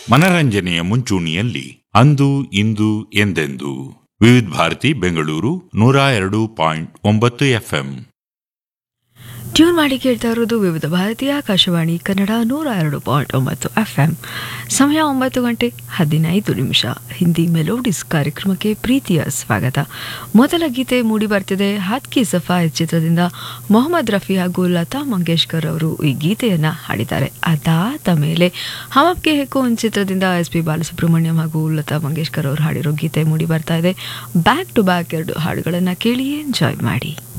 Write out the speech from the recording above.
ಮನರಂಜನೆಯ ಮುಂಚೂಣಿಯಲ್ಲಿ ಅಂದು ಇಂದು ಎಂದೆಂದು ವಿವಿಧ ಭಾರತಿ ಬೆಂಗಳೂರು ನೂರ ಎರಡು ಪಾಯಿಂಟ್ ಒಂಬತ್ತು ಎಫ್ಎಂ ಟ್ಯೂನ್ ಮಾಡಿ ಕೇಳ್ತಾ ಇರೋದು ವಿವಿಧ ಭಾರತೀಯ ಆಕಾಶವಾಣಿ ಕನ್ನಡ ನೂರ ಎರಡು ಪಾಯಿಂಟ್ ಒಂಬತ್ತು ಎಫ್ ಎಂ ಸಮಯ ಒಂಬತ್ತು ಗಂಟೆ ಹದಿನೈದು ನಿಮಿಷ ಹಿಂದಿ ಮೆಲೋಡಿಸ್ ಕಾರ್ಯಕ್ರಮಕ್ಕೆ ಪ್ರೀತಿಯ ಸ್ವಾಗತ ಮೊದಲ ಗೀತೆ ಮೂಡಿ ಬರ್ತಿದೆ ಹತ್ಕಿ ಸಫಾಯ್ ಚಿತ್ರದಿಂದ ಮೊಹಮ್ಮದ್ ರಫಿ ಹಾಗೂ ಲತಾ ಮಂಗೇಶ್ಕರ್ ಅವರು ಈ ಗೀತೆಯನ್ನ ಹಾಡಿದ್ದಾರೆ ಅದಾದ ಮೇಲೆ ಹಮಪ್ಗೆ ಹೆಕೋನ್ ಚಿತ್ರದಿಂದ ಎಸ್ ಪಿ ಬಾಲಸುಬ್ರಹ್ಮಣ್ಯಂ ಹಾಗೂ ಲತಾ ಮಂಗೇಶ್ಕರ್ ಅವರು ಹಾಡಿರೋ ಗೀತೆ ಮೂಡಿ ಬರ್ತಾ ಇದೆ ಬ್ಯಾಕ್ ಟು ಬ್ಯಾಕ್ ಎರಡು ಹಾಡುಗಳನ್ನು ಕೇಳಿ ಎಂಜಾಯ್ ಮಾಡಿ